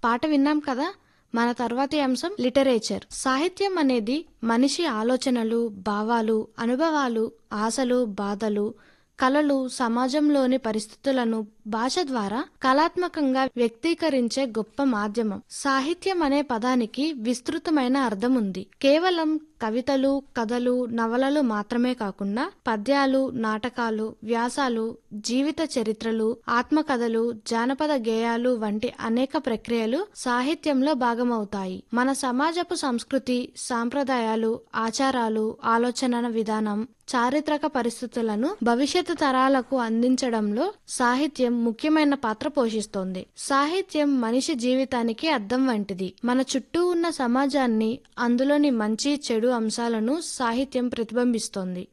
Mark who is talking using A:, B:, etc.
A: పాట విన్నాం కదా మన తర్వాతి అంశం లిటరేచర్ సాహిత్యం అనేది మనిషి ఆలోచనలు భావాలు అనుభవాలు ఆశలు బాధలు కళలు సమాజంలోని పరిస్థితులను భాష ద్వారా కళాత్మకంగా వ్యక్తీకరించే గొప్ప మాధ్యమం సాహిత్యం అనే పదానికి విస్తృతమైన అర్థం ఉంది కేవలం కవితలు కథలు నవలలు మాత్రమే కాకుండా పద్యాలు నాటకాలు వ్యాసాలు జీవిత చరిత్రలు ఆత్మకథలు జానపద గేయాలు వంటి అనేక ప్రక్రియలు సాహిత్యంలో భాగమవుతాయి మన సమాజపు సంస్కృతి సాంప్రదాయాలు ఆచారాలు ఆలోచన విధానం చారిత్రక పరిస్థితులను భవిష్యత్తు తరాలకు అందించడంలో సాహిత్యం ముఖ్యమైన పాత్ర పోషిస్తోంది సాహిత్యం మనిషి జీవితానికి అద్దం వంటిది మన చుట్టూ ఉన్న సమాజాన్ని అందులోని మంచి చెడు అంశాలను సాహిత్యం ప్రతిబింబిస్తోంది